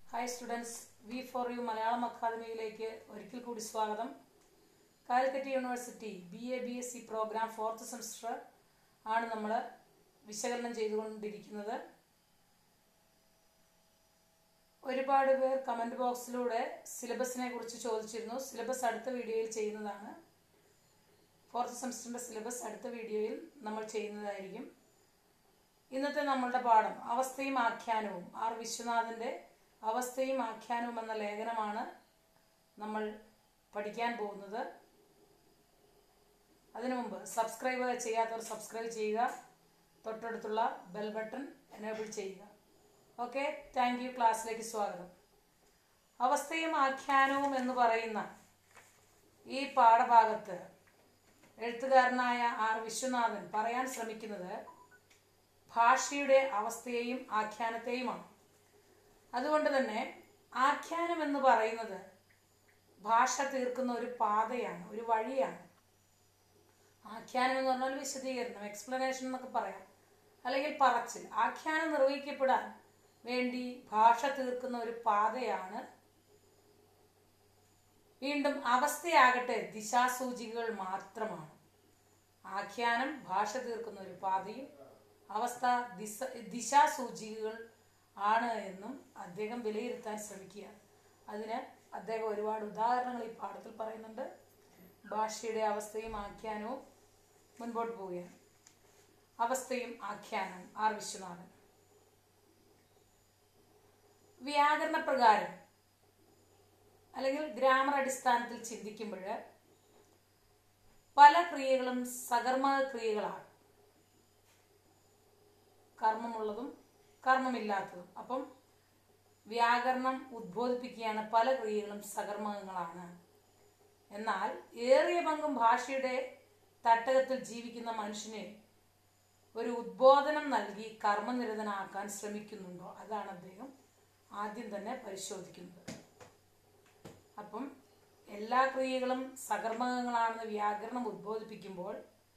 hi students V four U Malayalam അക്കാദമിയിലേക്ക് ഒരിക്കൽ കൂടി സ്വാഗതം Calicut university B A B S C programme fourth semester ആണ് നമ്മൾ വിശകലനം ചെയ്തുകൊണ്ടിരിക്കുന്നത് ഒരുപാട് പേർ കമൻറ്റ് ബോക്സിലൂടെ സിലബസിനെ കുറിച്ച് ചോദിച്ചിരുന്നു സിലബസ് അടുത്ത വീഡിയോയിൽ ചെയ്യുന്നതാണ് ഫോർത്ത് സെമസ്റ്ററിൻ്റെ സിലബസ് അടുത്ത വീഡിയോയിൽ നമ്മൾ ചെയ്യുന്നതായിരിക്കും ഇന്നത്തെ നമ്മളുടെ പാഠം അവസ്ഥയും ആഖ്യാനവും ആർ വിശ്വനാഥന്റെ അവസ്ഥയും ആഖ്യാനവും എന്ന ലേഖനമാണ് നമ്മൾ പഠിക്കാൻ പോകുന്നത് അതിനു മുമ്പ് സബ്സ്ക്രൈബ് ചെയ്യാത്തവർ സബ്സ്ക്രൈബ് ചെയ്യുക തൊട്ടടുത്തുള്ള ബെൽ ബട്ടൺ എനേബിൾ ചെയ്യുക ഓക്കെ താങ്ക് യു ക്ലാസ്സിലേക്ക് സ്വാഗതം അവസ്ഥയും ആഖ്യാനവും എന്ന് പറയുന്ന ഈ പാഠഭാഗത്ത് എഴുത്തുകാരനായ ആർ വിശ്വനാഥൻ പറയാൻ ശ്രമിക്കുന്നത് ഭാഷയുടെ അവസ്ഥയെയും ആഖ്യാനത്തെയുമാണ് അതുകൊണ്ട് തന്നെ ആഖ്യാനം എന്ന് പറയുന്നത് ഭാഷ തീർക്കുന്ന ഒരു പാതയാണ് ഒരു വഴിയാണ് ആഖ്യാനം എന്ന് പറഞ്ഞാൽ വിശദീകരണം എക്സ്പ്ലനേഷൻ എന്നൊക്കെ പറയാം അല്ലെങ്കിൽ പറച്ചിൽ ആഖ്യാനം നിർവഹിക്കപ്പെടാൻ വേണ്ടി ഭാഷ തീർക്കുന്ന ഒരു പാതയാണ് വീണ്ടും അവസ്ഥയാകട്ടെ ദിശാസൂചികകൾ മാത്രമാണ് ആഖ്യാനം ഭാഷ തീർക്കുന്ന ഒരു പാതയും അവസ്ഥ ദിശ ദിശാസൂചികകൾ ആണ് എന്നും അദ്ദേഹം വിലയിരുത്താൻ ശ്രമിക്കുക അതിന് അദ്ദേഹം ഒരുപാട് ഉദാഹരണങ്ങൾ ഈ പാഠത്തിൽ പറയുന്നുണ്ട് ഭാഷയുടെ അവസ്ഥയും ആഖ്യാനവും മുൻപോട്ട് പോവുകയാണ് അവസ്ഥയും ആഖ്യാനം ആർ വിശ്വനാഥൻ വ്യാകരണ പ്രകാരം അല്ലെങ്കിൽ ഗ്രാമർ അടിസ്ഥാനത്തിൽ ചിന്തിക്കുമ്പോൾ പല ക്രിയകളും സകർമ്മ ക്രിയകളാണ് കർമ്മമുള്ളതും കർമ്മമില്ലാത്തതും അപ്പം വ്യാകരണം ഉദ്ബോധിപ്പിക്കുകയാണ് പല ക്രിയകളും സകർമ്മങ്ങളാണ് എന്നാൽ ഏറിയ പങ്കും ഭാഷയുടെ തട്ടകത്തിൽ ജീവിക്കുന്ന മനുഷ്യനെ ഒരു ഉദ്ബോധനം നൽകി കർമ്മനിരതനാക്കാൻ ശ്രമിക്കുന്നുണ്ടോ അതാണ് അദ്ദേഹം ആദ്യം തന്നെ പരിശോധിക്കുന്നത് അപ്പം എല്ലാ ക്രിയകളും സകർമ്മകങ്ങളാണെന്ന് വ്യാകരണം ഉദ്ബോധിപ്പിക്കുമ്പോൾ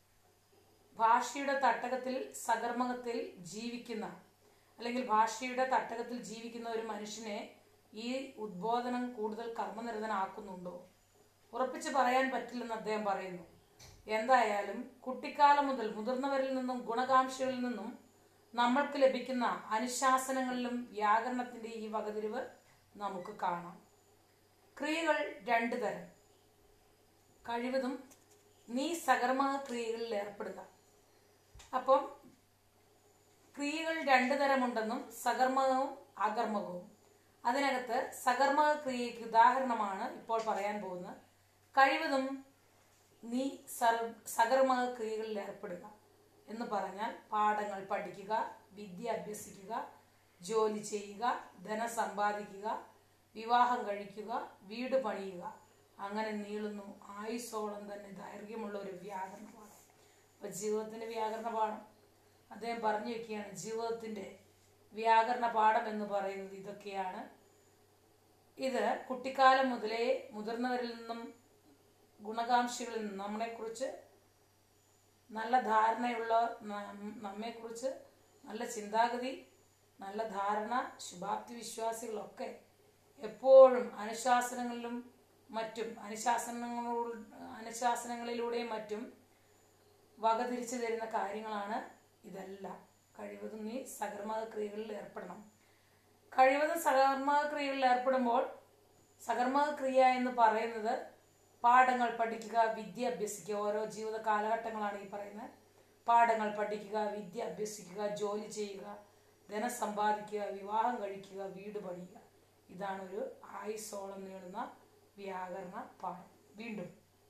ഭാഷയുടെ തട്ടകത്തിൽ സകർമ്മകത്തിൽ ജീവിക്കുന്ന അല്ലെങ്കിൽ ഭാഷയുടെ തട്ടകത്തിൽ ജീവിക്കുന്ന ഒരു മനുഷ്യനെ ഈ ഉദ്ബോധനം കൂടുതൽ കർമ്മനിരതനാക്കുന്നുണ്ടോ ഉറപ്പിച്ച് പറയാൻ പറ്റില്ലെന്ന് അദ്ദേഹം പറയുന്നു എന്തായാലും കുട്ടിക്കാലം മുതൽ മുതിർന്നവരിൽ നിന്നും ഗുണകാംക്ഷികളിൽ നിന്നും നമ്മൾക്ക് ലഭിക്കുന്ന അനുശാസനങ്ങളിലും വ്യാകരണത്തിന്റെ ഈ വകതിരിവ് നമുക്ക് കാണാം ക്രിയകൾ രണ്ടു തരം കഴിവതും നീ സകർമ്മ ക്രിയകളിൽ ഏർപ്പെടുക അപ്പം ക്രിയകൾ രണ്ടു തരമുണ്ടെന്നും സകർമ്മകവും അകർമ്മകവും അതിനകത്ത് സകർമ്മ ക്രിയയ്ക്ക് ഉദാഹരണമാണ് ഇപ്പോൾ പറയാൻ പോകുന്നത് കഴിവതും നീ സർ സകർമ്മ ക്രിയകളിൽ ഏർപ്പെടുക എന്ന് പറഞ്ഞാൽ പാഠങ്ങൾ പഠിക്കുക വിദ്യ അഭ്യസിക്കുക ജോലി ചെയ്യുക ധനം സമ്പാദിക്കുക വിവാഹം കഴിക്കുക വീട് പണിയുക അങ്ങനെ നീളുന്നു ആയുസോളം തന്നെ ദൈർഘ്യമുള്ള ഒരു വ്യാകരണ പാഠം അപ്പൊ ജീവിതത്തിന്റെ വ്യാകരണ പാഠം അദ്ദേഹം പറഞ്ഞു വെക്കുകയാണ് ജീവിതത്തിന്റെ വ്യാകരണ പാഠം എന്ന് പറയുന്നത് ഇതൊക്കെയാണ് ഇത് കുട്ടിക്കാലം മുതലേ മുതിർന്നവരിൽ നിന്നും ഗുണകാംക്ഷികളിൽ നിന്നും നമ്മളെക്കുറിച്ച് നല്ല ധാരണയുള്ള നമ്മെക്കുറിച്ച് നല്ല ചിന്താഗതി നല്ല ധാരണ ശുഭാപ്തി വിശ്വാസികളൊക്കെ എപ്പോഴും അനുശാസനങ്ങളിലും മറ്റും അനുശാസനങ്ങളോ അനുശാസനങ്ങളിലൂടെയും മറ്റും വകതിരിച്ചു തരുന്ന കാര്യങ്ങളാണ് ഇതെല്ലാം കഴിവതും നീ സകർമ്മക ക്രിയകളിൽ ഏർപ്പെടണം കഴിവതും സകർമ്മക ക്രിയകളിൽ ഏർപ്പെടുമ്പോൾ സകർമ്മക ക്രിയ എന്ന് പറയുന്നത് പാഠങ്ങൾ പഠിക്കുക വിദ്യ അഭ്യസിക്കുക ഓരോ ജീവിത കാലഘട്ടങ്ങളാണ് ഈ പറയുന്നത് പാഠങ്ങൾ പഠിക്കുക വിദ്യ അഭ്യസിക്കുക ജോലി ചെയ്യുക ധനം സമ്പാദിക്കുക വിവാഹം കഴിക്കുക വീട് പണിയുക ഇതാണ് ഒരു ആയുസോളം നീളുന്ന വ്യാകരണ പാഠം വീണ്ടും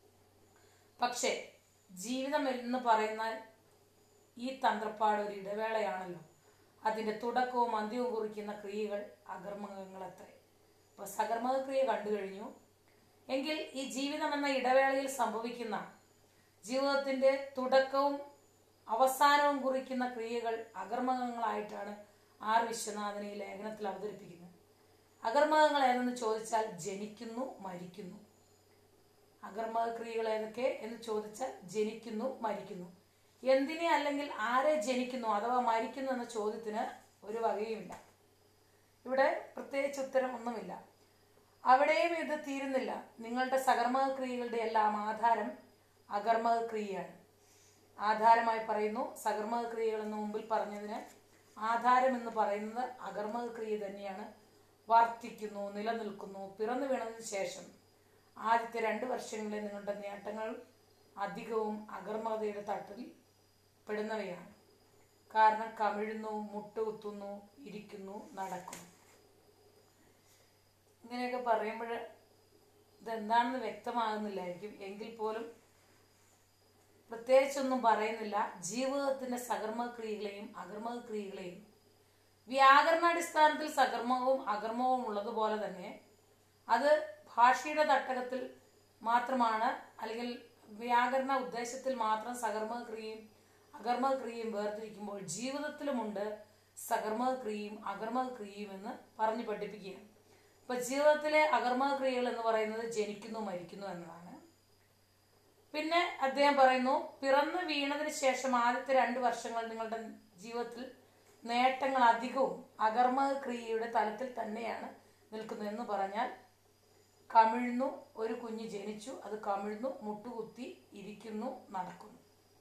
പക്ഷേ ജീവിതം എന്ന് പറയുന്ന ഈ തന്ത്രപ്പാട് ഒരു ഇടവേളയാണല്ലോ അതിന്റെ തുടക്കവും അന്ത്യവും കുറിക്കുന്ന ക്രിയകൾ അകർമ്മകങ്ങൾ അത്രേ അപ്പൊ സകർമ്മക ക്രിയ കണ്ടു കഴിഞ്ഞു എങ്കിൽ ഈ ജീവിതം എന്ന ഇടവേളയിൽ സംഭവിക്കുന്ന ജീവിതത്തിന്റെ തുടക്കവും അവസാനവും കുറിക്കുന്ന ക്രിയകൾ അകർമ്മകങ്ങളായിട്ടാണ് ആർ വിശ്വനാഥൻ ഈ ലേഖനത്തിൽ അവതരിപ്പിക്കുന്നത് അകർമ്മകങ്ങൾ ഏതെന്ന് ചോദിച്ചാൽ ജനിക്കുന്നു മരിക്കുന്നു അകർമ്മക ക്രിയകൾ ഏതൊക്കെ എന്ന് ചോദിച്ചാൽ ജനിക്കുന്നു മരിക്കുന്നു എന്തിനെ അല്ലെങ്കിൽ ആരെ ജനിക്കുന്നു അഥവാ മരിക്കുന്നു എന്ന ചോദ്യത്തിന് ഒരു വകയുമില്ല ഇവിടെ പ്രത്യേകിച്ച് ഉത്തരം ഒന്നുമില്ല അവിടെയും ഇത് തീരുന്നില്ല നിങ്ങളുടെ സകർമ്മക ക്രിയകളുടെ എല്ലാം ആധാരം അകർമ്മക ക്രിയയാണ് ആധാരമായി പറയുന്നു സകർമ്മക ക്രിയകൾ എന്ന് മുമ്പിൽ പറഞ്ഞതിന് ആധാരം എന്ന് പറയുന്നത് അകർമ്മക ക്രിയ തന്നെയാണ് വർത്തിക്കുന്നു നിലനിൽക്കുന്നു പിറന്നു വീണതിന് ശേഷം ആദ്യത്തെ രണ്ട് വർഷങ്ങളിലെ നിങ്ങളുടെ നേട്ടങ്ങൾ അധികവും അകർമ്മതയുടെ തട്ടിൽ പെടുന്നവയാണ് കാരണം കമിഴുന്നു മുട്ടുകുത്തുന്നു ഇരിക്കുന്നു നടക്കുന്നു ഇങ്ങനെയൊക്കെ പറയുമ്പോൾ ഇതെന്താണെന്ന് വ്യക്തമാകുന്നില്ലായിരിക്കും എങ്കിൽ പോലും പ്രത്യേകിച്ചൊന്നും പറയുന്നില്ല ജീവിതത്തിന്റെ സകർമ്മ ക്രിയകളെയും അകർമ്മ ക്രിയകളെയും വ്യാകരണാടിസ്ഥാനത്തിൽ സകർമ്മവും അകർമ്മവും ഉള്ളതുപോലെ തന്നെ അത് ഭാഷയുടെ തട്ടകത്തിൽ മാത്രമാണ് അല്ലെങ്കിൽ വ്യാകരണ ഉദ്ദേശത്തിൽ മാത്രം സകർമ്മ ക്രിയയും അകർമ്മ ക്രിയയും വേർതിരിക്കുമ്പോൾ ജീവിതത്തിലുമുണ്ട് സകർമ്മ ക്രിയയും അകർമ്മ ക്രിയയും എന്ന് പറഞ്ഞു പഠിപ്പിക്കുകയാണ് ഇപ്പൊ ജീവിതത്തിലെ അകർമ്മ ക്രിയകൾ എന്ന് പറയുന്നത് ജനിക്കുന്നു മരിക്കുന്നു എന്നതാണ് പിന്നെ അദ്ദേഹം പറയുന്നു പിറന്നു വീണതിന് ശേഷം ആദ്യത്തെ രണ്ട് വർഷങ്ങൾ നിങ്ങളുടെ ജീവിതത്തിൽ നേട്ടങ്ങൾ അധികവും അകർമ്മ ക്രിയയുടെ തലത്തിൽ തന്നെയാണ് നിൽക്കുന്നത് എന്ന് പറഞ്ഞാൽ കമിഴ്ന്നു ഒരു കുഞ്ഞ് ജനിച്ചു അത് കമിഴ്ന്നു മുട്ടുകുത്തി ഇരിക്കുന്നു നടക്കുന്നു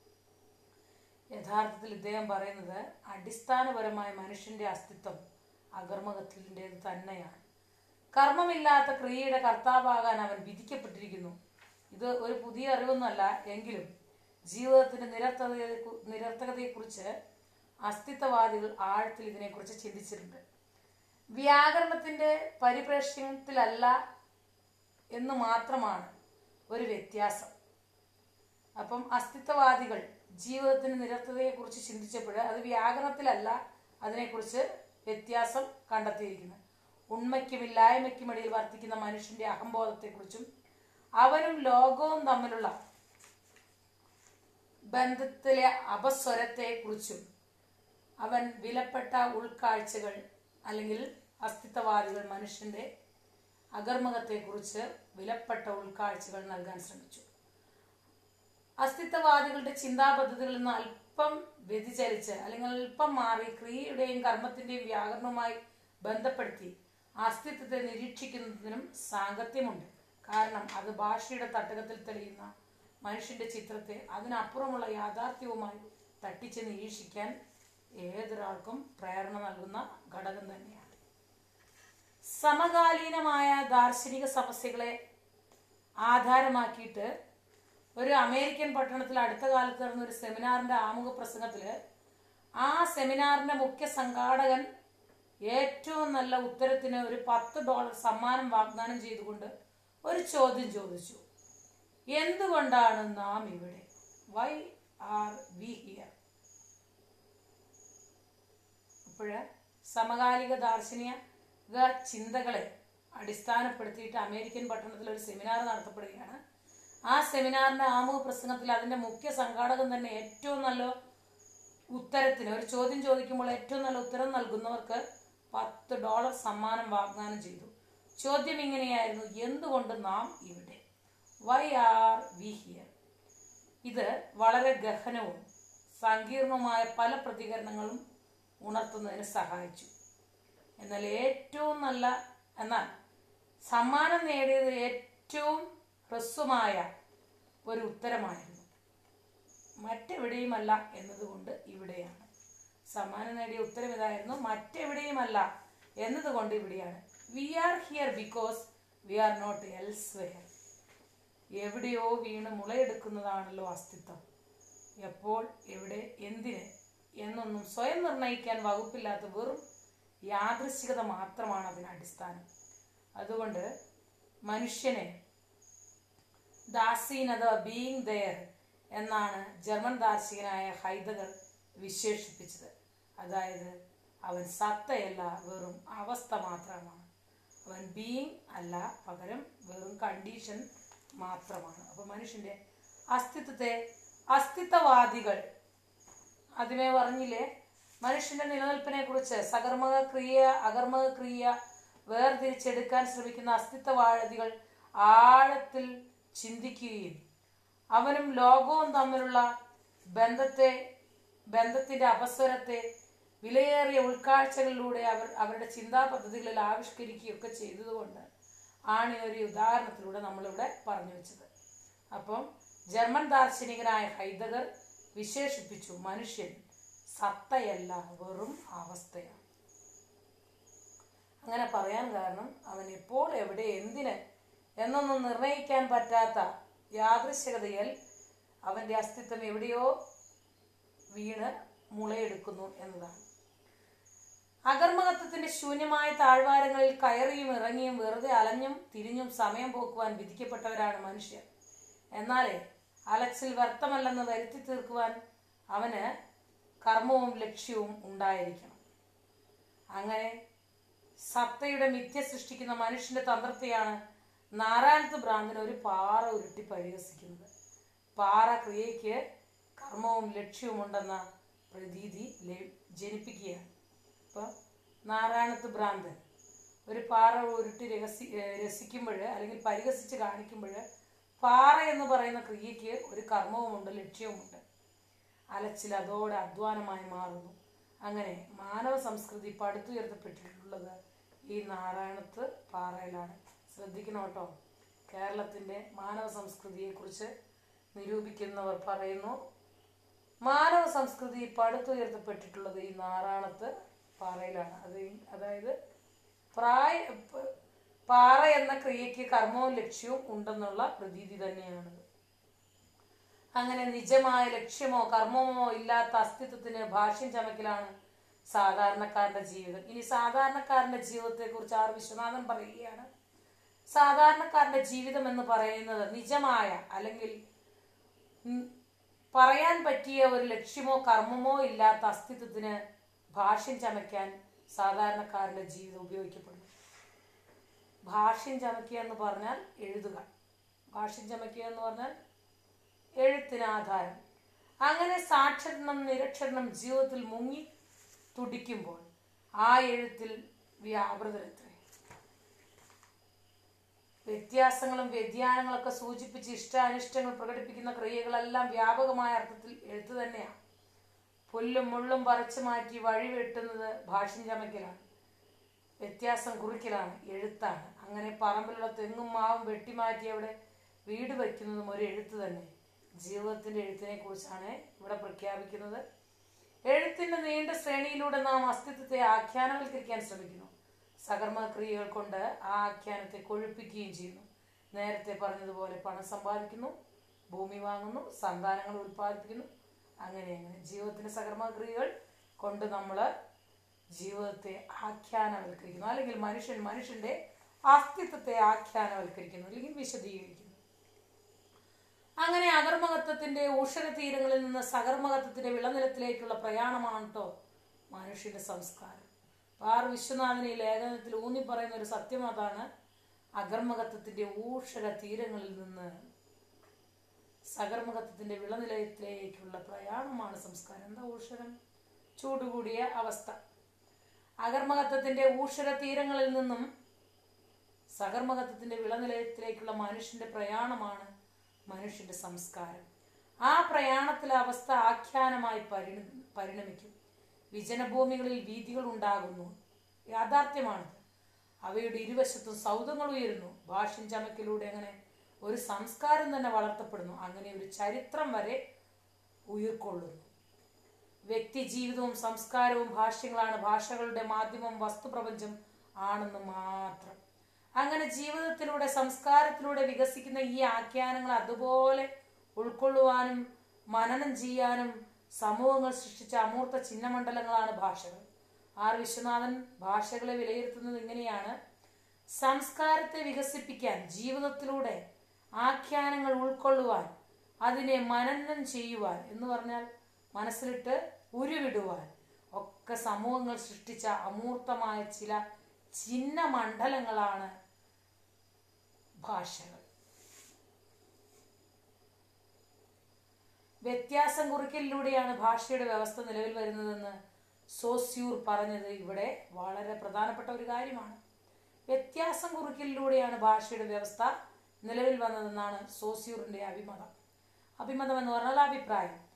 യഥാർത്ഥത്തിൽ ഇദ്ദേഹം പറയുന്നത് അടിസ്ഥാനപരമായ മനുഷ്യന്റെ അസ്തിത്വം അകർമ്മകത്തിൻ്റെത് തന്നെയാണ് കർമ്മമില്ലാത്ത ക്രിയയുടെ കർത്താവാകാൻ അവൻ വിധിക്കപ്പെട്ടിരിക്കുന്നു ഇത് ഒരു പുതിയ അറിവൊന്നുമല്ല എങ്കിലും ജീവിതത്തിന്റെ നിരർത്ഥകതയെ നിരർത്ഥകതയെക്കുറിച്ച് അസ്തിത്വവാദികൾ ആഴത്തിൽ ഇതിനെക്കുറിച്ച് ചിന്തിച്ചിട്ടുണ്ട് വ്യാകരണത്തിന്റെ പരിപ്രേക്ഷ്യത്തിലല്ല എന്ന് മാത്രമാണ് ഒരു വ്യത്യാസം അപ്പം അസ്തിത്വവാദികൾ ജീവിതത്തിന്റെ നിരർത്ഥതയെക്കുറിച്ച് ചിന്തിച്ചപ്പോൾ അത് വ്യാകരണത്തിലല്ല അതിനെക്കുറിച്ച് വ്യത്യാസം കണ്ടെത്തിയിരിക്കുന്നത് ഉണ്മയ്ക്കും ഇല്ലായ്മയ്ക്കും ഇടയിൽ വർദ്ധിക്കുന്ന മനുഷ്യന്റെ അഹംബോധത്തെക്കുറിച്ചും അവനും ലോകവും തമ്മിലുള്ള ബന്ധത്തിലെ അപസ്വരത്തെക്കുറിച്ചും അവൻ വിലപ്പെട്ട ഉൾക്കാഴ്ചകൾ അല്ലെങ്കിൽ അസ്തിത്വവാദികൾ മനുഷ്യന്റെ അകർമ്മകത്തെക്കുറിച്ച് വിലപ്പെട്ട ഉൾക്കാഴ്ചകൾ നൽകാൻ ശ്രമിച്ചു അസ്തിത്വവാദികളുടെ ചിന്താപദ്ധതികളിൽ നിന്ന് അല്പം വ്യതിചലിച്ച് അല്ലെങ്കിൽ അല്പം മാറി ക്രിയയുടെയും കർമ്മത്തിന്റെയും വ്യാകരണവുമായി ബന്ധപ്പെടുത്തി അസ്തിത്വത്തെ നിരീക്ഷിക്കുന്നതിനും സാങ്കത്യമുണ്ട് കാരണം അത് ഭാഷയുടെ തട്ടകത്തിൽ തെളിയുന്ന മനുഷ്യന്റെ ചിത്രത്തെ അതിനപ്പുറമുള്ള യാഥാർത്ഥ്യവുമായി തട്ടിച്ച് നിരീക്ഷിക്കാൻ ഏതൊരാൾക്കും പ്രേരണ നൽകുന്ന ഘടകം തന്നെയാണ് സമകാലീനമായ ദാർശനിക സമസ്യകളെ ആധാരമാക്കിയിട്ട് ഒരു അമേരിക്കൻ പട്ടണത്തിൽ അടുത്ത കാലത്ത് നടന്ന ഒരു സെമിനാറിന്റെ ആമുഖ പ്രസംഗത്തില് ആ സെമിനാറിന്റെ മുഖ്യ സംഘാടകൻ ഏറ്റവും നല്ല ഉത്തരത്തിന് ഒരു പത്ത് ഡോളർ സമ്മാനം വാഗ്ദാനം ചെയ്തുകൊണ്ട് ഒരു ചോദ്യം ചോദിച്ചു എന്തുകൊണ്ടാണ് നാം ഇവിടെ വൈ ആർ വി ഹിയർ അപ്പോഴ് സമകാലിക ദാർശനിക ചിന്തകളെ അടിസ്ഥാനപ്പെടുത്തിയിട്ട് അമേരിക്കൻ പട്ടണത്തിൽ ഒരു സെമിനാർ നടത്തപ്പെടുകയാണ് ആ സെമിനാറിന്റെ ആമുഖ പ്രസംഗത്തിൽ അതിന്റെ മുഖ്യ സംഘാടകൻ തന്നെ ഏറ്റവും നല്ല ഉത്തരത്തിന് ഒരു ചോദ്യം ചോദിക്കുമ്പോൾ ഏറ്റവും നല്ല ഉത്തരം നൽകുന്നവർക്ക് പത്ത് ഡോളർ സമ്മാനം വാഗ്ദാനം ചെയ്തു ചോദ്യം ഇങ്ങനെയായിരുന്നു എന്തുകൊണ്ട് നാം ഇവിടെ വൈ ആർ വി ഹിയർ ഇത് വളരെ ഗഹനവും സങ്കീർണവുമായ പല പ്രതികരണങ്ങളും ഉണർത്തുന്നതിന് സഹായിച്ചു എന്നാൽ ഏറ്റവും നല്ല എന്നാൽ സമ്മാനം നേടിയത് ഏറ്റവും ഹ്രസ്വമായ ഒരു ഉത്തരമായിരുന്നു മറ്റെവിടെയുമല്ല എന്നതുകൊണ്ട് ഇവിടെയാണ് സമ്മാനം നേടിയ ഉത്തരം ഇതായിരുന്നു മറ്റെവിടെയുമല്ല എന്നതുകൊണ്ട് ഇവിടെയാണ് we are here because we are not elsewhere എവിടെയോ വീണ് മുളയെടുക്കുന്നതാണല്ലോ അസ്തിത്വം എപ്പോൾ എവിടെ എന്തിന് എന്നൊന്നും സ്വയം നിർണയിക്കാൻ വകുപ്പില്ലാത്ത വെറും യാദൃശ്ചികത മാത്രമാണ് അതിന് അടിസ്ഥാനം അതുകൊണ്ട് മനുഷ്യനെ ദാസീനത ബീയിങ് ദയർ എന്നാണ് ജർമ്മൻ ദാർശനികനായ ഹൈദഗർ വിശേഷിപ്പിച്ചത് അതായത് അവൻ സത്തയല്ല വെറും അവസ്ഥ മാത്രമാണ് അവൻ ബീയിങ് അല്ല പകരം വെറും കണ്ടീഷൻ മാത്രമാണ് അപ്പൊ മനുഷ്യന്റെ അസ്തിത്വത്തെ അസ്തിത്വവാദികൾ ആദ്യമേ പറഞ്ഞില്ലേ മനുഷ്യന്റെ നിലനിൽപ്പിനെ കുറിച്ച് സകർമ്മക ക്രിയ അകർമ്മക ക്രിയ വേർതിരിച്ചെടുക്കാൻ ശ്രമിക്കുന്ന അസ്തിത്വവാദികൾ ആഴത്തിൽ ചിന്തിക്കുകയും അവനും ലോകവും തമ്മിലുള്ള ബന്ധത്തെ ബന്ധത്തിന്റെ അപസ്വരത്തെ വിലയേറിയ ഉൾക്കാഴ്ചകളിലൂടെ അവർ അവരുടെ ചിന്താ പദ്ധതികളിൽ ആവിഷ്കരിക്കുകയൊക്കെ ചെയ്തതുകൊണ്ട് ആണ് ഈ ഒരു ഉദാഹരണത്തിലൂടെ നമ്മളിവിടെ പറഞ്ഞു വെച്ചത് അപ്പം ജർമ്മൻ ദാർശനികനായ ഹൈദഗർ വിശേഷിപ്പിച്ചു മനുഷ്യൻ സത്തയല്ല വെറും അവസ്ഥയാണ് അങ്ങനെ പറയാൻ കാരണം അവൻ എപ്പോൾ എവിടെ എന്തിന് എന്നൊന്നും നിർണയിക്കാൻ പറ്റാത്ത യാദൃശ്യകതയിൽ അവന്റെ അസ്തിത്വം എവിടെയോ വീണ് മുളയെടുക്കുന്നു എന്നതാണ് അകർമ്മകത്വത്തിന്റെ ശൂന്യമായ താഴ്വാരങ്ങളിൽ കയറിയും ഇറങ്ങിയും വെറുതെ അലഞ്ഞും തിരിഞ്ഞും സമയം പോക്കുവാൻ വിധിക്കപ്പെട്ടവരാണ് മനുഷ്യർ എന്നാലേ അലച്ചിൽ വ്യർത്ഥമല്ലെന്ന് വരുത്തി തീർക്കുവാൻ അവന് കർമ്മവും ലക്ഷ്യവും ഉണ്ടായിരിക്കണം അങ്ങനെ സത്തയുടെ മിഥ്യ സൃഷ്ടിക്കുന്ന മനുഷ്യന്റെ തന്ത്രത്തെയാണ് നാരായണത്ത് ഭ്രാന്തൻ ഒരു പാറ ഉരുട്ടി പരിഹസിക്കുന്നത് പാറ ക്രിയയ്ക്ക് കർമ്മവും ലക്ഷ്യവും ഉണ്ടെന്ന പ്രതീതി ലെ- ജനിപ്പിക്കുകയാണ് ഇപ്പം നാരായണത്ത് ഭ്രാന്തൻ ഒരു പാറ ഉരുട്ടി രഹസി രസിക്കുമ്പോൾ അല്ലെങ്കിൽ പരിഹസിച്ച് കാണിക്കുമ്പോൾ പാറ എന്ന് പറയുന്ന ക്രിയയ്ക്ക് ഒരു കർമ്മവുമുണ്ട് ലക്ഷ്യവുമുണ്ട് അലച്ചിൽ അതോടെ അധ്വാനമായി മാറുന്നു അങ്ങനെ മാനവ സംസ്കൃതി പടുത്തുയർത്തപ്പെട്ടിട്ടുള്ളത് ഈ നാരായണത്ത് പാറയിലാണ് ശ്രദ്ധിക്കണം കേട്ടോ കേരളത്തിൻ്റെ മാനവ സംസ്കൃതിയെക്കുറിച്ച് നിരൂപിക്കുന്നവർ പറയുന്നു മാനവ സംസ്കൃതി പടുത്തുയർത്തപ്പെട്ടിട്ടുള്ളത് ഈ നാരായണത്ത് പാറയിലാണ് അത് അതായത് പ്രായ പ- പാറ എന്ന ക്രിയയ്ക്ക് കർമ്മവും ലക്ഷ്യവും ഉണ്ടെന്നുള്ള പ്രതീതി തന്നെയാണത് അങ്ങനെ നിജമായ ലക്ഷ്യമോ കർമ്മമോ ഇല്ലാത്ത അസ്തിത്വത്തിന് ഭാഷ്യം ചമക്കലാണ് സാധാരണക്കാരന്റെ ജീവിതം ഇനി സാധാരണക്കാരന്റെ ജീവിതത്തെ കുറിച്ച് ആർ വിശ്വനാഥൻ പറയുകയാണ് സാധാരണക്കാരന്റെ ജീവിതം എന്ന് പറയുന്നത് നിജമായ അല്ലെങ്കിൽ ഉം, പറയാൻ പറ്റിയ ഒരു ലക്ഷ്യമോ കർമ്മമോ ഇല്ലാത്ത അസ്തിത്വത്തിന് ഭാഷ്യം ചമയ്ക്കാൻ സാധാരണക്കാരന്റെ ജീവിതം ഉപയോഗിക്കപ്പെടുന്നു ഭാഷ്യം ചമയ്ക്കുക എന്ന് പറഞ്ഞാൽ എഴുതുക ഭാഷ്യം ചമയ്ക്കുക എന്ന് പറഞ്ഞാൽ എഴുത്തിന് ആധാരം അങ്ങനെ സാക്ഷരണം നിരക്ഷരണം ജീവിതത്തിൽ മുങ്ങി തുടിക്കുമ്പോൾ ആ എഴുത്തിൽ വ്യാപൃതരത്രേ വ്യത്യാസങ്ങളും വ്യതിയാനങ്ങളൊക്കെ സൂചിപ്പിച്ച് ഇഷ്ടാനിഷ്ടങ്ങൾ പ്രകടിപ്പിക്കുന്ന ക്രിയകളെല്ലാം വ്യാപകമായ അർത്ഥത്തിൽ എഴുത്ത് തന്നെയാണ് പുല്ലും മുള്ളും പറിച്ചു മാറ്റി വഴി വെട്ടുന്നത് ഭാഷ്യം ചമയ്ക്കലാണ് വ്യത്യാസം കുറിക്കലാണ് എഴുത്താണ് അങ്ങനെ പറമ്പിലുള്ള തെങ്ങും മാവും വെട്ടിമാറ്റി അവിടെ വീട് വയ്ക്കുന്നതും ഒരു എഴുത്ത് തന്നെ ജീവിതത്തിന്റെ എഴുത്തിനെ കുറിച്ചാണ് ഇവിടെ പ്രഖ്യാപിക്കുന്നത് എഴുത്തിന്റെ നീണ്ട ശ്രേണിയിലൂടെ നാം അസ്തിത്വത്തെ ആഖ്യാനവൽക്കരിക്കാൻ ശ്രമിക്കുന്നു സകർമ്മക്രിയകൾ കൊണ്ട് ആ ആഖ്യാനത്തെ കൊഴുപ്പിക്കുകയും ചെയ്യുന്നു നേരത്തെ പറഞ്ഞതുപോലെ പണം സമ്പാദിക്കുന്നു ഭൂമി വാങ്ങുന്നു സന്താനങ്ങൾ ഉൽപ്പാദിപ്പിക്കുന്നു അങ്ങനെ അങ്ങനെ ജീവിതത്തിന്റെ സകർമ്മക്രിയകൾ കൊണ്ട് നമ്മൾ ജീവിതത്തെ ആഖ്യാനവൽക്കരിക്കുന്നു അല്ലെങ്കിൽ മനുഷ്യൻ മനുഷ്യന്റെ അസ്തിത്വത്തെ ആഖ്യാനവൽക്കരിക്കുന്നു അല്ലെങ്കിൽ വിശദീകരിക്കുന്നു അങ്ങനെ അകർമ്മകത്വത്തിന്റെ ഊഷര തീരങ്ങളിൽ നിന്ന് സകർമ്മകത്വത്തിന്റെ വിളനിലത്തിലേക്കുള്ള പ്രയാണമാണ് കേട്ടോ മനുഷ്യന്റെ സംസ്കാരം ആർ വിശ്വനാഥൻ ഈ ലേഖനത്തിൽ ഊന്നി പറയുന്ന ഒരു സത്യം അതാണ് അകർമ്മകത്വത്തിന്റെ ഊഷര തീരങ്ങളിൽ നിന്ന് സകർമ്മകത്വത്തിന്റെ വിളനിലയത്തിലേക്കുള്ള പ്രയാണമാണ് സംസ്കാരം എന്താ ഊഷരം ചൂടുകൂടിയ അവസ്ഥ അകർമ്മകത്വത്തിന്റെ ഊഷര തീരങ്ങളിൽ നിന്നും സകർമ്മകത്വത്തിന്റെ വിളനിലയത്തിലേക്കുള്ള മനുഷ്യന്റെ പ്രയാണമാണ് മനുഷ്യന്റെ സംസ്കാരം ആ പ്രയാണത്തിലെ അവസ്ഥ ആഖ്യാനമായി പരിണ പരിണമിക്കും വിജനഭൂമികളിൽ വീതികൾ ഉണ്ടാകുന്നു യാഥാർത്ഥ്യമാണിത് അവയുടെ ഇരുവശത്തും സൗധങ്ങൾ ഉയരുന്നു ഭാഷ്യം ചമക്കിലൂടെ അങ്ങനെ ഒരു സംസ്കാരം തന്നെ വളർത്തപ്പെടുന്നു അങ്ങനെ ഒരു ചരിത്രം വരെ ഉയർക്കൊള്ളുന്നു വ്യക്തി ജീവിതവും സംസ്കാരവും ഭാഷ്യങ്ങളാണ് ഭാഷകളുടെ മാധ്യമം വസ്തുപ്രപഞ്ചം ആണെന്ന് മാത്രം അങ്ങനെ ജീവിതത്തിലൂടെ സംസ്കാരത്തിലൂടെ വികസിക്കുന്ന ഈ ആഖ്യാനങ്ങൾ അതുപോലെ ഉൾക്കൊള്ളുവാനും മനനം ചെയ്യാനും സമൂഹങ്ങൾ സൃഷ്ടിച്ച അമൂർത്ത ചിഹ്നമണ്ഡലങ്ങളാണ് ഭാഷകൾ ആർ വിശ്വനാഥൻ ഭാഷകളെ വിലയിരുത്തുന്നത് ഇങ്ങനെയാണ് സംസ്കാരത്തെ വികസിപ്പിക്കാൻ ജീവിതത്തിലൂടെ ആഖ്യാനങ്ങൾ ഉൾക്കൊള്ളുവാൻ അതിനെ മനനം ചെയ്യുവാൻ എന്ന് പറഞ്ഞാൽ മനസ്സിലിട്ട് ഉരുവിടുവാൻ ഒക്കെ സമൂഹങ്ങൾ സൃഷ്ടിച്ച അമൂർത്തമായ ചില ചിഹ്ന മണ്ഡലങ്ങളാണ് ഭാഷകൾ വ്യത്യാസം കുറിക്കലിലൂടെയാണ് ഭാഷയുടെ വ്യവസ്ഥ നിലവിൽ വരുന്നതെന്ന് സോസ്യൂർ പറഞ്ഞത് ഇവിടെ വളരെ പ്രധാനപ്പെട്ട ഒരു കാര്യമാണ് വ്യത്യാസം കുറിക്കലിലൂടെയാണ് ഭാഷയുടെ വ്യവസ്ഥ നിലവിൽ വന്നതെന്നാണ് സോസ്യൂറിന്റെ അഭിമതം അഭിമതം എന്ന് പറഞ്ഞാൽ അഭിപ്രായം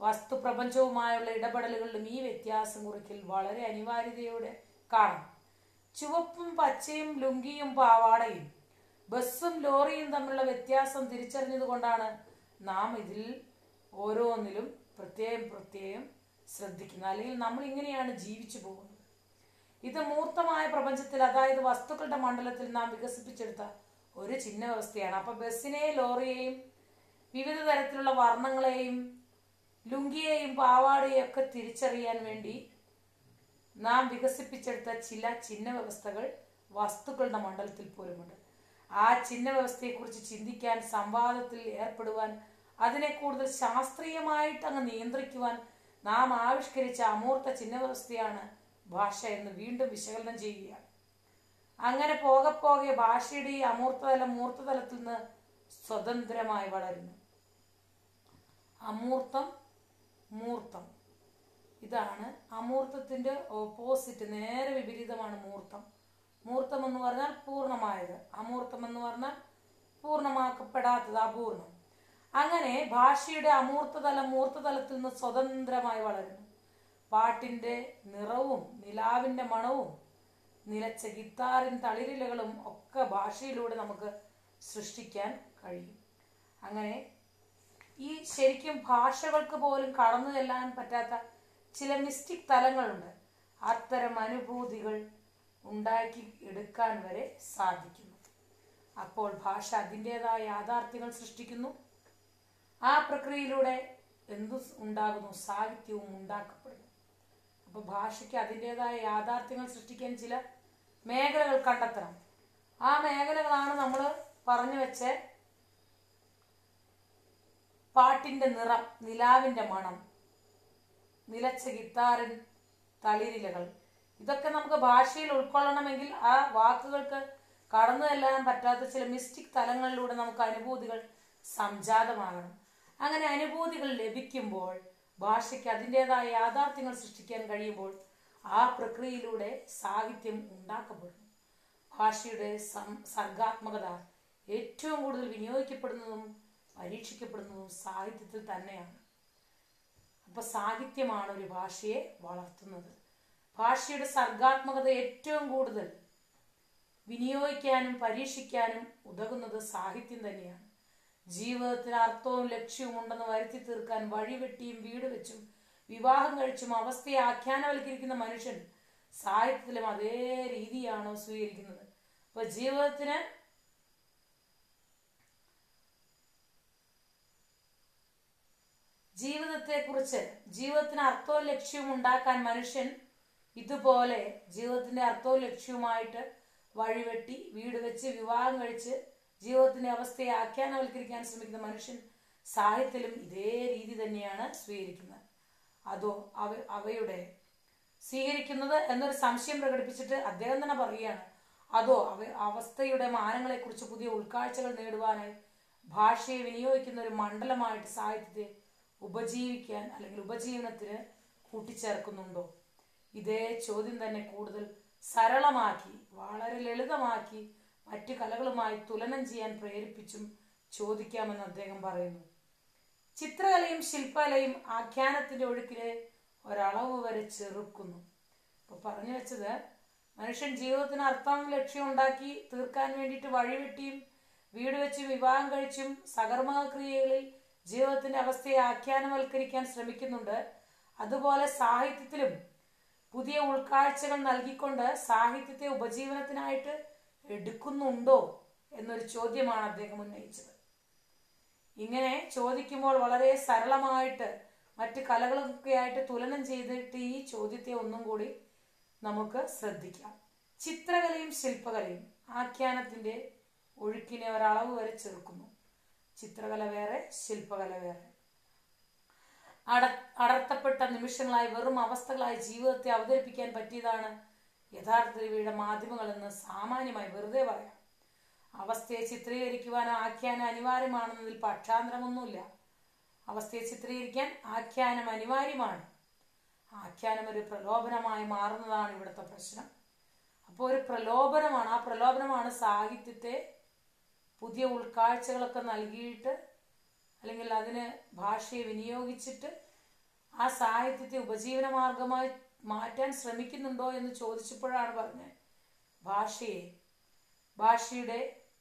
വസ്തുപ്രപഞ്ചവുമായുള്ള ഇടപെടലുകളിലും ഈ വ്യത്യാസം കുറിക്കൽ വളരെ അനിവാര്യതയോടെ കാണാം ചുവപ്പും പച്ചയും ലുങ്കിയും പാവാടയും ബസ്സും ലോറിയും തമ്മിലുള്ള വ്യത്യാസം തിരിച്ചറിഞ്ഞതുകൊണ്ടാണ് നാം ഇതിൽ ഓരോന്നിലും പ്രത്യേകം പ്രത്യേകം ശ്രദ്ധിക്കുന്നത് അല്ലെങ്കിൽ നമ്മൾ ഇങ്ങനെയാണ് ജീവിച്ചു പോകുന്നത് ഇത് മൂർത്തമായ പ്രപഞ്ചത്തിൽ അതായത് വസ്തുക്കളുടെ മണ്ഡലത്തിൽ നാം വികസിപ്പിച്ചെടുത്ത ഒരു ചിഹ്ന വ്യവസ്ഥയാണ് അപ്പൊ ബസ്സിനെയും ലോറിയെയും വിവിധ തരത്തിലുള്ള വർണ്ണങ്ങളെയും ലുങ്കിയെയും പാവാടയെയും ഒക്കെ തിരിച്ചറിയാൻ വേണ്ടി നാം വികസിപ്പിച്ചെടുത്ത ചില ചിഹ്ന വ്യവസ്ഥകൾ വസ്തുക്കളുടെ മണ്ഡലത്തിൽ പോലുമുണ്ട് ആ ചിഹ്ന വ്യവസ്ഥയെക്കുറിച്ച് ചിന്തിക്കാൻ സംവാദത്തിൽ ഏർപ്പെടുവാൻ അതിനെ കൂടുതൽ ശാസ്ത്രീയമായിട്ട് അങ്ങ് നിയന്ത്രിക്കുവാൻ നാം ആവിഷ്കരിച്ച അമൂർത്ത ചിഹ്ന വ്യവസ്ഥയാണ് ഭാഷ എന്ന് വീണ്ടും വിശകലനം ചെയ്യുകയാണ് അങ്ങനെ പോകെ പോകെ ഭാഷയുടെ ഈ അമൂർത്തതലം മൂർത്തതലത്തിൽ നിന്ന് സ്വതന്ത്രമായി വളരുന്നു അമൂർത്തം മൂർത്തം ഇതാണ് അമൂർത്തത്തിന്റെ ഓപ്പോസിറ്റ് നേരെ വിപരീതമാണ് മൂർത്തം മൂർത്തം എന്ന് പറഞ്ഞാൽ പൂർണ്ണമായത് അമൂർത്തം എന്ന് പറഞ്ഞാൽ പൂർണ്ണമാക്കപ്പെടാത്തത് അപൂർണം അങ്ങനെ ഭാഷയുടെ അമൂർത്തതലം മൂർത്തതലത്തിൽ നിന്ന് സ്വതന്ത്രമായി വളരുന്നു പാട്ടിന്റെ നിറവും നിലാവിന്റെ മണവും നിലച്ച ഗിത്താറിൻ തളിരിലകളും ഒക്കെ ഭാഷയിലൂടെ നമുക്ക് സൃഷ്ടിക്കാൻ കഴിയും അങ്ങനെ ഈ ശരിക്കും ഭാഷകൾക്ക് പോലും കടന്നു ചെല്ലാൻ പറ്റാത്ത ചില മിസ്റ്റിക് തലങ്ങളുണ്ട് അത്തരം അനുഭൂതികൾ ഉണ്ടാക്കി എടുക്കാൻ വരെ സാധിക്കുന്നു അപ്പോൾ ഭാഷ അതിൻ്റെതായ യാഥാർത്ഥ്യങ്ങൾ സൃഷ്ടിക്കുന്നു ആ പ്രക്രിയയിലൂടെ എന്തു ഉണ്ടാകുന്നു സാഹിത്യവും ഉണ്ടാക്കപ്പെടുന്നു അപ്പോൾ ഭാഷയ്ക്ക് അതിൻ്റെതായ യാഥാർത്ഥ്യങ്ങൾ സൃഷ്ടിക്കാൻ ചില മേഖലകൾ കണ്ടെത്തണം ആ മേഖലകളാണ് നമ്മൾ പറഞ്ഞു വെച്ച പാട്ടിന്റെ നിറം നിലാവിന്റെ മണം നിലച്ച ഗിത്താറിൻ തളിരിലകൾ ഇതൊക്കെ നമുക്ക് ഭാഷയിൽ ഉൾക്കൊള്ളണമെങ്കിൽ ആ വാക്കുകൾക്ക് കടന്നു ചെല്ലാൻ പറ്റാത്ത ചില മിസ്റ്റിക് തലങ്ങളിലൂടെ നമുക്ക് അനുഭൂതികൾ സംജാതമാകണം അങ്ങനെ അനുഭൂതികൾ ലഭിക്കുമ്പോൾ ഭാഷയ്ക്ക് അതിൻ്റെതായ യാഥാർത്ഥ്യങ്ങൾ സൃഷ്ടിക്കാൻ കഴിയുമ്പോൾ ആ പ്രക്രിയയിലൂടെ സാഹിത്യം ഉണ്ടാക്കപ്പെടുന്നു ഭാഷയുടെ സം സർഗാത്മകത ഏറ്റവും കൂടുതൽ വിനിയോഗിക്കപ്പെടുന്നതും പരീക്ഷിക്കപ്പെടുന്നതും സാഹിത്യത്തിൽ തന്നെയാണ് അപ്പൊ സാഹിത്യമാണ് ഒരു ഭാഷയെ വളർത്തുന്നത് ഭാഷയുടെ സർഗാത്മകത ഏറ്റവും കൂടുതൽ വിനിയോഗിക്കാനും പരീക്ഷിക്കാനും ഉതകുന്നത് സാഹിത്യം തന്നെയാണ് ജീവിതത്തിന് അർത്ഥവും ലക്ഷ്യവും ഉണ്ടെന്ന് വരുത്തി തീർക്കാൻ വഴിവെട്ടിയും വീട് വെച്ചും വിവാഹം കഴിച്ചും അവസ്ഥയെ ആഖ്യാനവൽക്കരിക്കുന്ന മനുഷ്യൻ സാഹിത്യത്തിലും അതേ രീതിയാണോ സ്വീകരിക്കുന്നത് അപ്പൊ ജീവിതത്തിന് ജീവിതത്തെക്കുറിച്ച് ജീവിതത്തിന് അർത്ഥവും ലക്ഷ്യവും ഉണ്ടാക്കാൻ മനുഷ്യൻ ഇതുപോലെ ജീവിതത്തിന്റെ അർത്ഥവും ലക്ഷ്യവുമായിട്ട് വഴിവെട്ടി വീട് വെച്ച് വിവാഹം കഴിച്ച് ജീവിതത്തിന്റെ അവസ്ഥയെ ആഖ്യാനവൽക്കരിക്കാൻ ശ്രമിക്കുന്ന മനുഷ്യൻ സാഹിത്യത്തിലും ഇതേ രീതി തന്നെയാണ് സ്വീകരിക്കുന്നത് അതോ അവ അവയുടെ സ്വീകരിക്കുന്നത് എന്നൊരു സംശയം പ്രകടിപ്പിച്ചിട്ട് അദ്ദേഹം തന്നെ പറയുകയാണ് അതോ അവ അവസ്ഥയുടെ മാനങ്ങളെക്കുറിച്ച് പുതിയ ഉൾക്കാഴ്ചകൾ നേടുവാനായി ഭാഷയെ വിനിയോഗിക്കുന്ന ഒരു മണ്ഡലമായിട്ട് സാഹിത്യത്തെ ഉപജീവിക്കാൻ അല്ലെങ്കിൽ ഉപജീവനത്തിന് കൂട്ടിച്ചേർക്കുന്നുണ്ടോ ഇതേ ചോദ്യം തന്നെ കൂടുതൽ സരളമാക്കി വളരെ ലളിതമാക്കി മറ്റു കലകളുമായി തുലനം ചെയ്യാൻ പ്രേരിപ്പിച്ചും ചോദിക്കാമെന്ന് അദ്ദേഹം പറയുന്നു ചിത്രകലയും ശില്പകലയും ആഖ്യാനത്തിന്റെ ഒഴുക്കിലെ ഒരളവ് വരെ ചെറുക്കുന്നു ഇപ്പൊ പറഞ്ഞു വെച്ചത് മനുഷ്യൻ ജീവിതത്തിന് അർത്ഥം ലക്ഷ്യം ഉണ്ടാക്കി തീർക്കാൻ വേണ്ടിയിട്ട് വഴിവെട്ടിയും വീട് വെച്ചും വിവാഹം കഴിച്ചും സകർമ്മ ക്രിയകളിൽ ജീവിതത്തിന്റെ അവസ്ഥയെ ആഖ്യാനവൽക്കരിക്കാൻ ശ്രമിക്കുന്നുണ്ട് അതുപോലെ സാഹിത്യത്തിലും പുതിയ ഉൾക്കാഴ്ചകൾ നൽകിക്കൊണ്ട് സാഹിത്യത്തെ ഉപജീവനത്തിനായിട്ട് എടുക്കുന്നുണ്ടോ എന്നൊരു ചോദ്യമാണ് അദ്ദേഹം ഉന്നയിച്ചത് ഇങ്ങനെ ചോദിക്കുമ്പോൾ വളരെ സരളമായിട്ട് മറ്റ് കലകളൊക്കെ ആയിട്ട് തുലനം ചെയ്തിട്ട് ഈ ചോദ്യത്തെ ഒന്നും കൂടി നമുക്ക് ശ്രദ്ധിക്കാം ചിത്രകലയും ശില്പകലയും ആഖ്യാനത്തിന്റെ ഒഴുക്കിനെ ഒരളവ് വരെ ചെറുക്കുന്നു ചിത്രകല വേറെ ശില്പകല വേറെ അട അടർത്തപ്പെട്ട നിമിഷങ്ങളായി വെറും അവസ്ഥകളായി ജീവിതത്തെ അവതരിപ്പിക്കാൻ പറ്റിയതാണ് യഥാർത്ഥത്തിൽ ഇവയുടെ മാധ്യമങ്ങളെന്ന് സാമാന്യമായി വെറുതെ പറയാം അവസ്ഥയെ ചിത്രീകരിക്കുവാനോ ആഖ്യാനം അനിവാര്യമാണെന്നതിൽ പക്ഷാന്തരമൊന്നുമില്ല അവസ്ഥയെ ചിത്രീകരിക്കാൻ ആഖ്യാനം അനിവാര്യമാണ് ആഖ്യാനം ഒരു പ്രലോഭനമായി മാറുന്നതാണ് ഇവിടുത്തെ പ്രശ്നം അപ്പോൾ ഒരു പ്രലോഭനമാണ് ആ പ്രലോഭനമാണ് സാഹിത്യത്തെ പുതിയ ഉൾക്കാഴ്ചകളൊക്കെ നൽകിയിട്ട് അല്ലെങ്കിൽ അതിന് ഭാഷയെ വിനിയോഗിച്ചിട്ട് ആ സാഹിത്യത്തെ ഉപജീവന മാർഗമായി മാറ്റാൻ ശ്രമിക്കുന്നുണ്ടോ എന്ന് ചോദിച്ചപ്പോഴാണ് പറഞ്ഞത് ഭാഷയെ ഭാഷയുടെ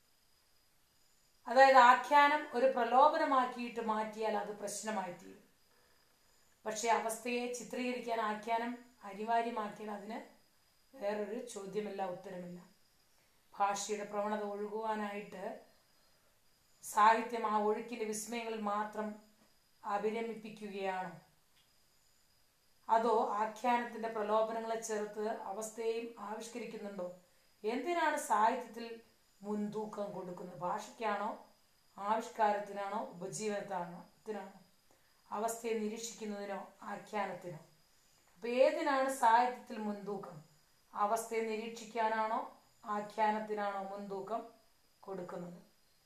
അതായത് ആഖ്യാനം ഒരു പ്രലോഭനമാക്കിയിട്ട് മാറ്റിയാൽ അത് പ്രശ്നമായി തീരും പക്ഷെ അവസ്ഥയെ ചിത്രീകരിക്കാൻ ആഖ്യാനം അനിവാര്യമാക്കിയാൽ അതിന് വേറൊരു ചോദ്യമില്ല ഉത്തരമില്ല ഭാഷയുടെ പ്രവണത ഒഴുകുവാനായിട്ട് സാഹിത്യം ആ ഒഴുക്കിൻ്റെ വിസ്മയങ്ങളിൽ മാത്രം അഭിരമിപ്പിക്കുകയാണോ അതോ ആഖ്യാനത്തിന്റെ പ്രലോഭനങ്ങളെ ചേർത്ത് അവസ്ഥയെയും ആവിഷ്കരിക്കുന്നുണ്ടോ എന്തിനാണ് സാഹിത്യത്തിൽ മുൻതൂക്കം കൊടുക്കുന്നത് ഭാഷയ്ക്കാണോ ആവിഷ്കാരത്തിനാണോ ഉപജീവനത്തിനാണോ ത്തിനാണോ അവസ്ഥയെ നിരീക്ഷിക്കുന്നതിനോ ആഖ്യാനത്തിനോ അപ്പൊ ഏതിനാണ് സാഹിത്യത്തിൽ മുൻതൂക്കം അവസ്ഥയെ നിരീക്ഷിക്കാനാണോ ആഖ്യാനത്തിനാണോ മുൻതൂക്കം കൊടുക്കുന്നത്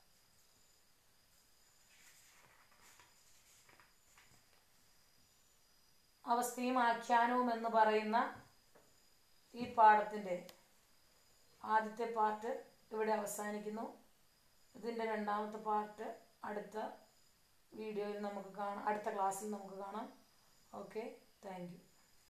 അവസ്ഥയും ആഖ്യാനവും എന്ന് പറയുന്ന ഈ പാഠത്തിൻ്റെ ആദ്യത്തെ പാർട്ട് ഇവിടെ അവസാനിക്കുന്നു ഇതിൻ്റെ രണ്ടാമത്തെ പാർട്ട് അടുത്ത വീഡിയോയിൽ നമുക്ക് കാണാം അടുത്ത ക്ലാസ്സിൽ നമുക്ക് കാണാം ഓക്കെ താങ്ക് യു